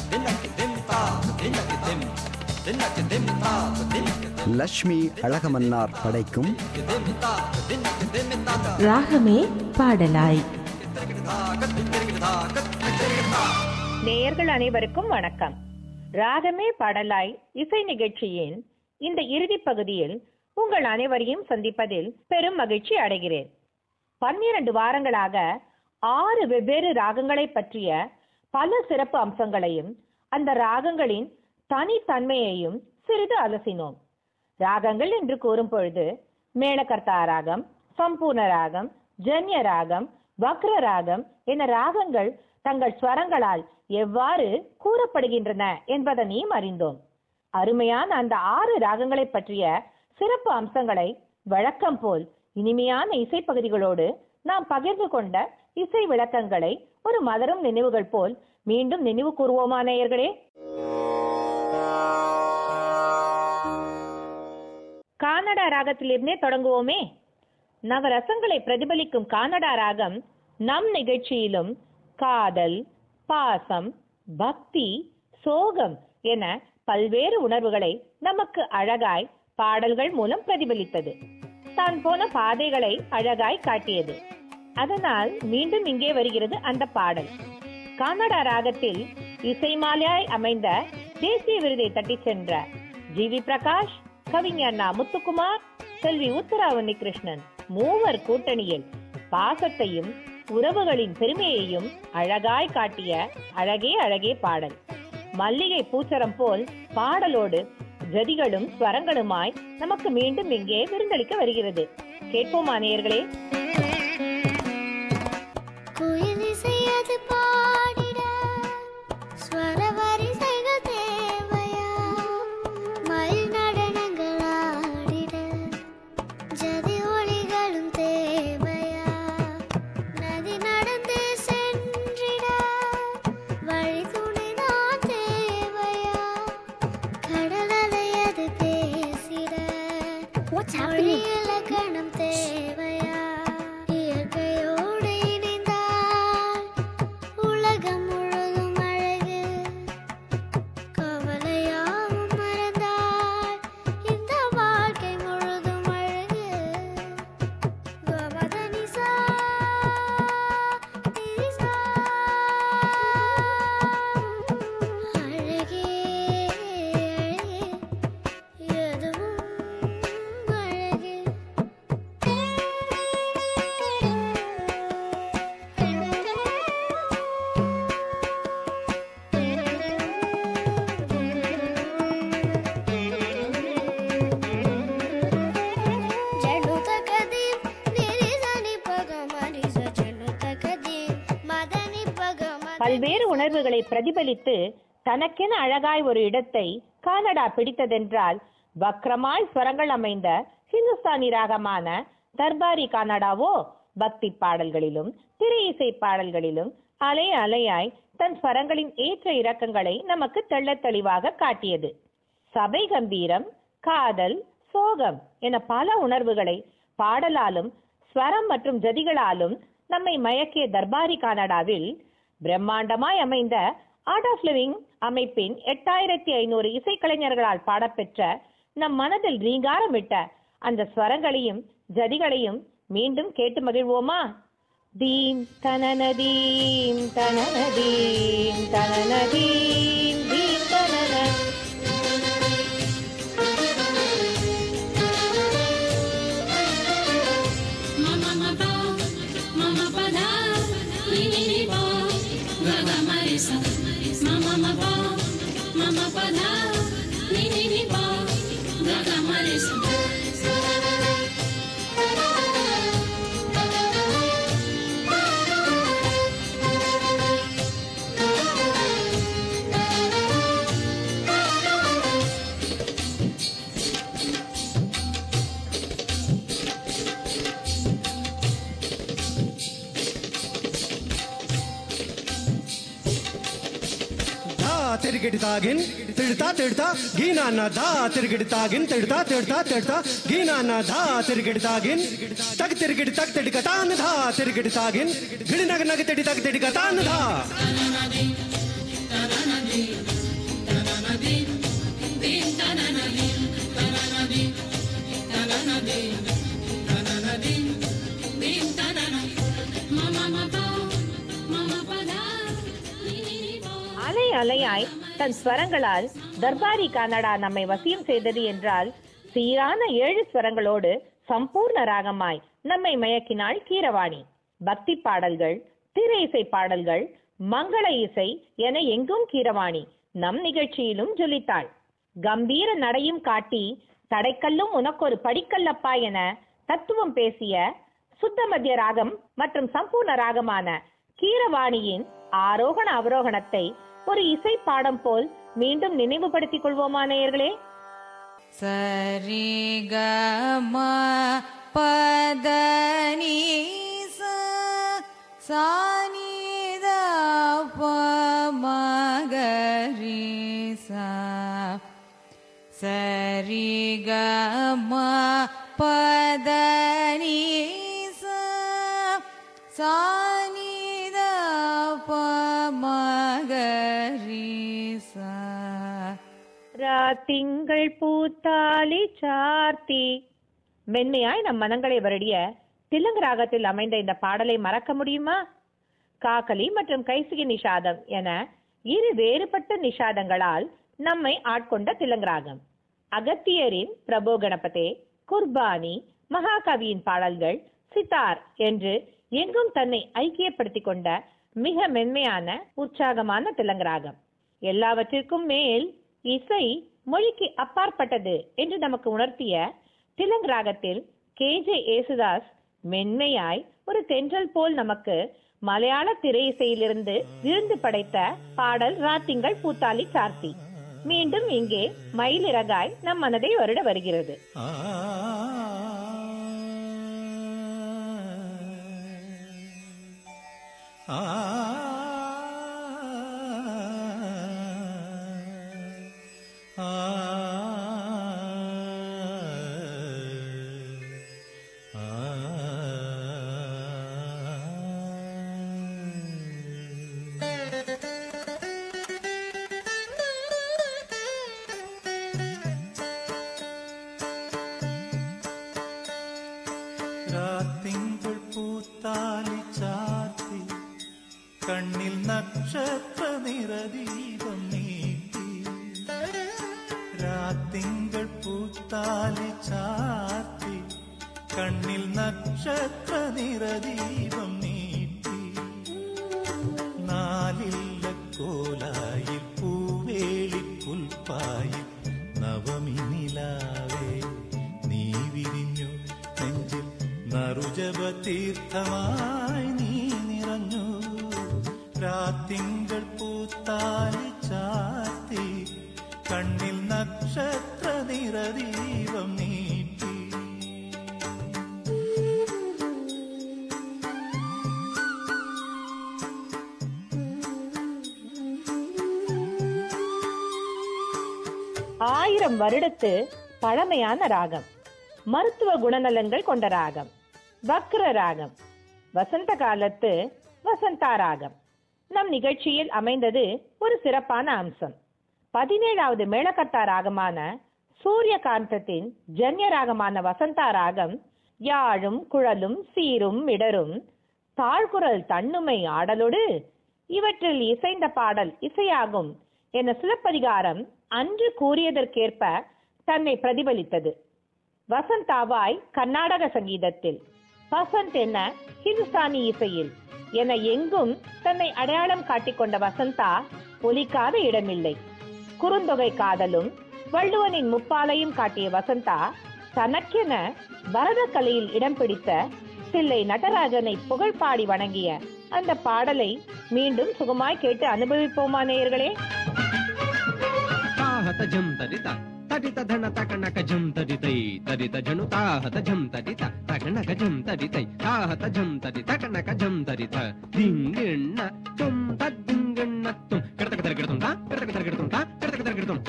லக்ஷ்மி அழகமன்னார் படைக்கும் ராகமே பாடலாய் நேயர்கள் அனைவருக்கும் வணக்கம் ராகமே பாடலாய் இசை நிகழ்ச்சியின் இந்த இறுதிப் பகுதியில் உங்கள் அனைவரையும் சந்திப்பதில் பெரும் மகிழ்ச்சி அடைகிறேன் பன்னிரண்டு வாரங்களாக ஆறு வெவ்வேறு ராகங்களை பற்றிய பல சிறப்பு அம்சங்களையும் அந்த ராகங்களின் தனித்தன்மையையும் சிறிது அலசினோம் ராகங்கள் என்று கூறும் பொழுது மேளகர்த்தா ராகம் சம்பூர்ண ராகம் ஜன்ய ராகம் வக்ர ராகம் என ராகங்கள் தங்கள் ஸ்வரங்களால் எவ்வாறு கூறப்படுகின்றன என்பதனையும் அறிந்தோம் அருமையான அந்த ஆறு ராகங்களை பற்றிய சிறப்பு அம்சங்களை வழக்கம் போல் இனிமையான இசைப்பகுதிகளோடு நாம் பகிர்ந்து கொண்ட இசை விளக்கங்களை ஒரு மலரும் நினைவுகள் போல் மீண்டும் நினைவு கூறுவோமா நேயர்களே கானடா ராகத்திலிருந்தே தொடங்குவோமே நவரசங்களை பிரதிபலிக்கும் கானடா ராகம் நம் நிகழ்ச்சியிலும் காதல் பாசம் பக்தி சோகம் என பல்வேறு உணர்வுகளை நமக்கு அழகாய் பாடல்கள் மூலம் பிரதிபலித்தது தான் போன பாதைகளை அழகாய் காட்டியது அதனால் மீண்டும் இங்கே வருகிறது அந்த பாடல் கானடா ராகத்தில் இசைமாலையாய் அமைந்த தேசிய விருதை தட்டிச் சென்ற ஜி வி பிரகாஷ் கவிஞர் நா முத்துக்குமார் செல்வி உத்தரா உன்னிகிருஷ்ணன் மூவர் கூட்டணியில் பாசத்தையும் உறவுகளின் பெருமையையும் அழகாய் காட்டிய அழகே அழகே பாடல் மல்லிகை பூச்சரம் போல் பாடலோடு ஜதிகளும் ஸ்வரங்களுமாய் நமக்கு மீண்டும் இங்கே விருந்தளிக்க வருகிறது கேட்போமா நேயர்களே குயிலிசையது பாடிட ஸ்வர வரிசைகள் தேவையா மயில் நடனங்கள் ஆடிட ஜதி ஒளிகளும் தேவையா நதி நடந்து சென்றிட வழி துணைதான் தேவையா கடல் அலையது பேசிட மொழி இலக்கணம் தேவையா இயற்கையோடு இணைந்தால் உலகம் முழுதும் அழகு கவலையாவும் மறந்தால் இந்த வாழ்க்கை முழுதும் அழகு கவதனிசா திரிசா அழகே அழகே எதுவும் அழகே జను తకది నిరిసని పగమరిస జను తకది మదని పగమ பல்வேறு உணர்வுகளை பிரதிபலித்து தனக்கென அழகாய் ஒரு இடத்தை கானடா பிடித்ததென்றால் வக்ரமாய் ஸ்வரங்கள் அமைந்த ஹிந்துஸ்தானி ராகமான தர்பாரி கானடாவோ பக்தி பாடல்களிலும் திரை இசை பாடல்களிலும் அலை அலையாய் தன் ஸ்வரங்களின் ஏற்ற இறக்கங்களை நமக்கு தெள்ளத் தெளிவாக காட்டியது சபை கம்பீரம் காதல் சோகம் என பல உணர்வுகளை பாடலாலும் ஸ்வரம் மற்றும் ஜதிகளாலும் நம்மை மயக்கிய தர்பாரி கானடாவில் பிரம்மாண்டமாய் அமைந்த ஆர்ட் ஆஃப் லிவிங் அமைப்பின் எட்டாயிரத்தி ஐநூறு இசைக்கலைஞர்களால் பாடப்பெற்ற நம் மனதில் ரீங்காரமிட்ட அந்த ஸ்வரங்களையும் ஜதிகளையும் மீண்டும் கேட்டு மகிழ்வோமா தீம் தனனதீம் தனனதீம் தனனதீம் தீம் தனன Mama mapa, mama pada, ni ni ni pa, gaga marisa. Mama mapa, mama pada, ni ni ni pa, gaga marisa. దా తిరిగిడి తాగిన్ తిడతా తిడతా గీనాన్న దా తిరిగిడి తాగిన్ తిడతా తిడతా తిడతా గీనాన్న దా తిరిగిడి తాగిన్ తగ తిరిగిడి తగ తిడిక తాన్ దా తిరిగిడి తాగిన్ గిడి నగ నగ తిడి తగ తిడిక తాన్ దా Tananadi, அலை அலையாய் தன் ஸ்வரங்களால் தர்பாரி கன்னடா நம்மை வசியம் செய்தது என்றால் சீரான ஏழு ஸ்வரங்களோடு சம்பூர்ண ராகமாய் நம்மை மயக்கினாள் கீரவாணி பக்தி பாடல்கள் திரை இசை பாடல்கள் மங்கள இசை என எங்கும் கீரவாணி நம் நிகழ்ச்சியிலும் ஜொலித்தாள் கம்பீர நடையும் காட்டி தடைக்கல்லும் உனக்கொரு படிக்கல்லப்பா என தத்துவம் பேசிய சுத்த மத்திய ராகம் மற்றும் சம்பூர்ண ராகமான கீரவாணியின் ஆரோகண அவரோகணத்தை ஒரு இசை பாடம் போல் மீண்டும் நினைவுபடுத்திக் கொள்வோமா நேயர்களே சரி க ம பத நீ ச சானி த ப ம க ரி சா சரி க ம பத நீ ச சானி த ப ம க ரி சா திங்கள் பூத்தாலி சார்த்தி மென்மையாய் நம் மனங்களை வருடிய திலுங்கு ராகத்தில் அமைந்த இந்த பாடலை மறக்க முடியுமா காக்கலி மற்றும் கைசிகி நிஷாதம் என இரு வேறுபட்ட நிஷாதங்களால் நம்மை ஆட்கொண்ட திலுங்கு ராகம் அகத்தியரின் பிரபோ கணபதே குர்பானி மகாகவியின் பாடல்கள் சித்தார் என்று எங்கும் தன்னை ஐக்கியப்படுத்திக் கொண்ட மிக மென்மையான உற்சாகமான திலங்கு ராகம் எல்லாவற்றிற்கும் மேல் இசை மொழிக்கு அப்பாற்பட்டது என்று நமக்கு உணர்த்திய திலங்கு ராகத்தில் கே ஜே ஏசுதாஸ் மென்மையாய் ஒரு தென்றல் போல் நமக்கு மலையாள திரை இசையிலிருந்து விருந்து படைத்த பாடல் ராத்திங்கள் பூத்தாலி சார்த்தி மீண்டும் இங்கே மயிலிறகாய் நம் மனதை வருட வருகிறது രാത്തിങ്കൾ പൂത്താലി ചാത്തി കണ്ണിൽ നക്ഷത്ര നിറദീപം നീട്ടി രാത്തിങ്കൾ പൂത്താലി ചാത്തി കണ്ണിൽ നക്ഷത്ര നിറദീപം നീട്ടി നാലില്ല കോലായിൽ പൂവേളി പുൽപ്പായിൽ നവമി നിലാവേ നീ വിരിഞ്ഞു നെഞ്ചിൽ നറുജപ തീർത്ഥമായി നീ നിറഞ്ഞു രാത്തിങ്കൾ പൂത്താലി ചാത്തി കണ്ണിൽ നക്ഷത്ര നിറദീപം നീട്ടി ஆயிரம் வருடத்து பழமையான ராகம் மருத்துவ குணநலன்கள் கொண்ட ராகம் வக்ர ராகம் வசந்த காலத்து வசந்தா ராகம் நம் நிகழ்ச்சியில் அமைந்தது ஒரு சிறப்பான அம்சம் பதினேழாவது மேளகர்த்தா ராகமான சூரியகாந்தத்தின் ஜன்ய ராகமான வசந்தா ராகம் யாழும் குழலும் சீரும் இடரும் தாழ்குரல் தன்னுமை ஆடலோடு இவற்றில் இசைந்த பாடல் இசையாகும் என சிலப்பதிகாரம் அன்று கூறியதற்கேற்ப தன்னை பிரதிபலித்தது வசந்தாவாய் கர்நாடக சங்கீதத்தில் வசந்த் என்ன ஹிந்துஸ்தானி இசையில் என எங்கும் தன்னை அடையாளம் காட்டிக்கொண்ட வசந்தா ஒலிக்காத இடமில்லை குறுந்தொகை காதலும் வள்ளுவனின் முப்பாலையும் காட்டிய வசந்தா தனக்கென பரத கலையில் இடம் பிடித்த தில்லை நடராஜனை புகழ் பாடி வணங்கிய அந்த பாடலை மீண்டும் சுகமாய் கேட்டு அனுபவிப்போமா நேயர்களே ತಾಹತ ಝಂ ತರಿತ ತರಿತ ಧನ ತಕಣಕ ಝಂ ತರಿತೈ ತರಿತ ಜನು ತಾಹತ ಝಂ ತರಿತ ತಕಣಕ ಝಂ ತರಿತೈ ತಾಹತ ಝಂ ತರಿ ತಕಣಕ ಝಂ ತರಿತ ದಿಂಗಿಣ್ಣ ತುಂ ತದ್ದಿಂಗಿಣ್ಣ ತುಂ ಕಡತಕ ತರ ಗಿಡತುಂ ತಾ ಕಡತಕ ತರ ಗಿಡತುಂ ತಾ ಕಡತಕ ತರ ಗಿಡತುಂ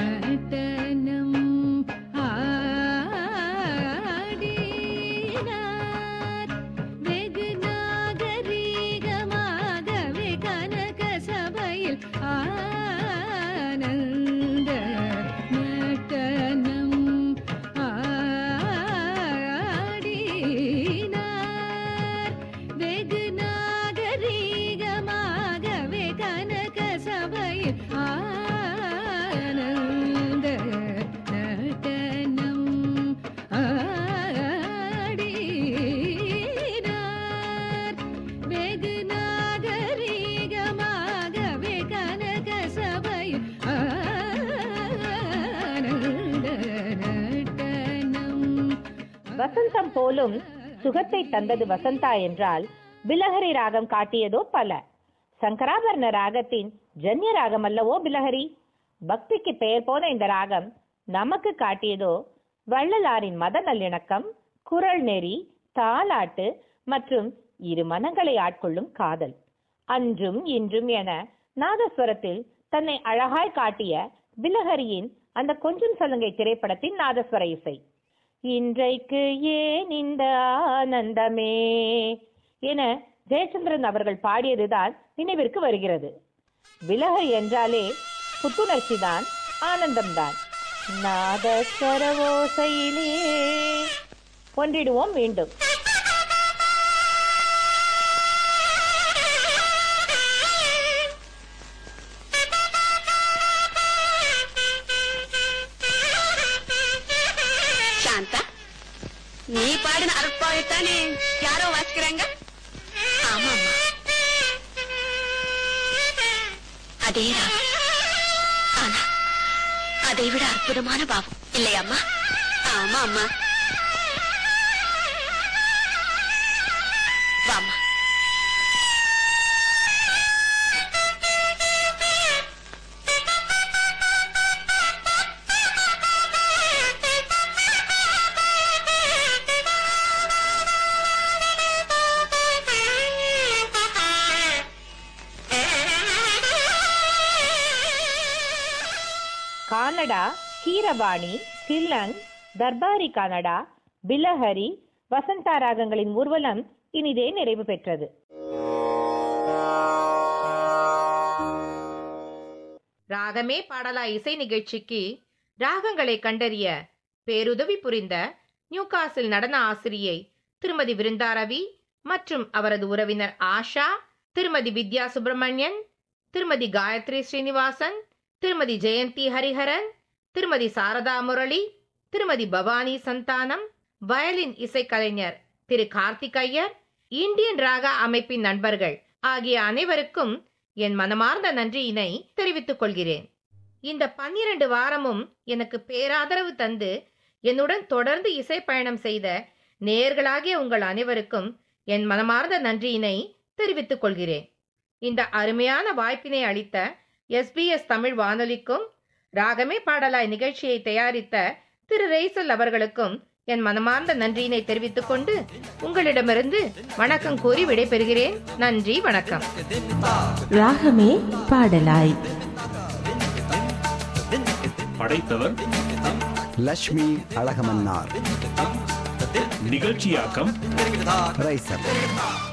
ரத்தனம் ஆடினார் வசந்தம் போலும் சுகத்தை தந்தது வசந்தா என்றால் பிலஹரி ராகம் காட்டியதோ பல சங்கராபரண ராகத்தின் ஜன்ய ராகம் அல்லவோ பிலஹரி பக்திக்கு பெயர் போன இந்த ராகம் நமக்கு காட்டியதோ வள்ளலாரின் மத நல்லிணக்கம் குரல் நெறி தாலாட்டு மற்றும் இரு மனங்களை ஆட்கொள்ளும் காதல் அன்றும் இன்றும் என நாதஸ்வரத்தில் தன்னை அழகாய் காட்டிய பிலஹரியின் அந்த கொஞ்சம் சொல்லுங்கை திரைப்படத்தின் நாதஸ்வர இசை இன்றைக்கு ஏன் இந்த ஆனந்தமே என ஜெயச்சந்திரன் அவர்கள் பாடியதுதான் நினைவிற்கு வருகிறது விலகல் என்றாலே புத்துணர்ச்சி தான் ஆனந்தம்தான் நாதஸ்வர ஓசையிலே ஒன்றிடுவோம் மீண்டும் சாந்தா நீ பாடின அருட்பாவைத்தானே யாரோ வாசிக்கிறாங்க ஆமாம்மா அதே ராகம். ஆனா அதை விட அற்புதமான பாவம் இல்லையாம்மா ஆமா அம்மா வாம்மா கானடா கீரவாணி தில்லங் தர்பாரி கானடா பிலஹரி வசந்தா ராகங்களின் ஊர்வலம் இனிதே நிறைவு பெற்றது ராகமே பாடலா இசை நிகழ்ச்சிக்கு ராகங்களை கண்டறிய பேருதவி புரிந்த நியூகாசில் நடன ஆசிரியை திருமதி விருந்தாரவி மற்றும் அவரது உறவினர் ஆஷா திருமதி வித்யா சுப்பிரமணியன் திருமதி காயத்ரி ஸ்ரீனிவாசன் திருமதி ஜெயந்தி ஹரிஹரன் திருமதி சாரதா முரளி திருமதி பவானி சந்தானம் வயலின் இசைக்கலைஞர் திரு கார்த்திக் ஐயர் இந்தியன் ராகா அமைப்பின் நண்பர்கள் ஆகிய அனைவருக்கும் என் மனமார்ந்த நன்றியினை தெரிவித்துக் கொள்கிறேன் இந்த பன்னிரண்டு வாரமும் எனக்கு பேராதரவு தந்து என்னுடன் தொடர்ந்து இசை பயணம் செய்த நேயர்களாகிய உங்கள் அனைவருக்கும் என் மனமார்ந்த நன்றியினை தெரிவித்துக் கொள்கிறேன் இந்த அருமையான வாய்ப்பினை அளித்த எஸ்பிஎஸ் தமிழ் வானொலிக்கும் ராகமே பாடலாய் நிகழ்ச்சியை தயாரித்த திரு ரெய்சல் அவர்களுக்கும் என் மனமார்ந்த நன்றியினை தெரிவித்துக் கொண்டு உங்களிடமிருந்து வணக்கம் கூறி விடைபெறுகிறேன் நன்றி வணக்கம் ராகமே பாடலாய் படைத்தவர் லக்ஷ்மி அழகமன்னார் நிகழ்ச்சியாக்கம் ரைசர்